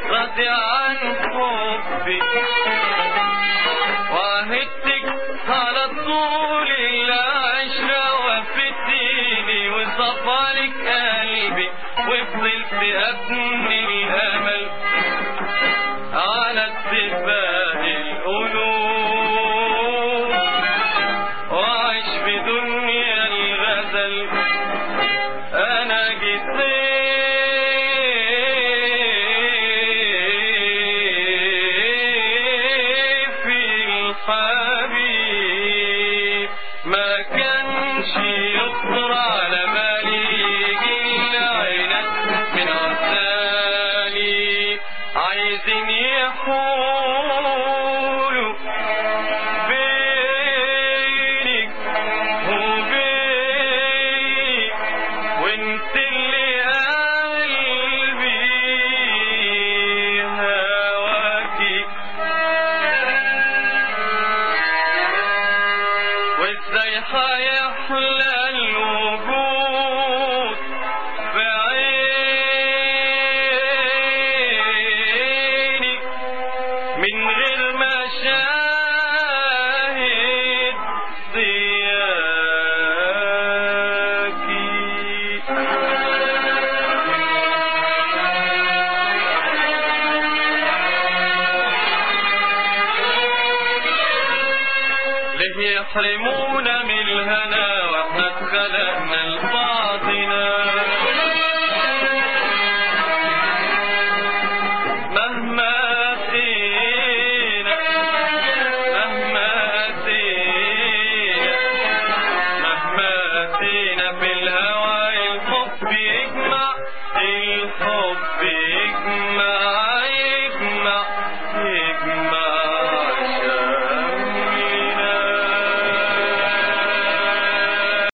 راضي عن حبي وعهدتك على طول العشرة وفتيني وصفالك قلبي وفضلت أبني الأمل على اتفاق القلوب وأعيش في دنيا الغزل أنا جيت في الحبيب ما كانش يخطر على بالي يجي عينك من عسالي عايزين يحولوا بينك وبيني وانت اللي قلبي هواكي وازاي هيحلى الوجود في عيني من غير ما شاهد ليه يحرمونا من الهنا واحنا اتخلقنا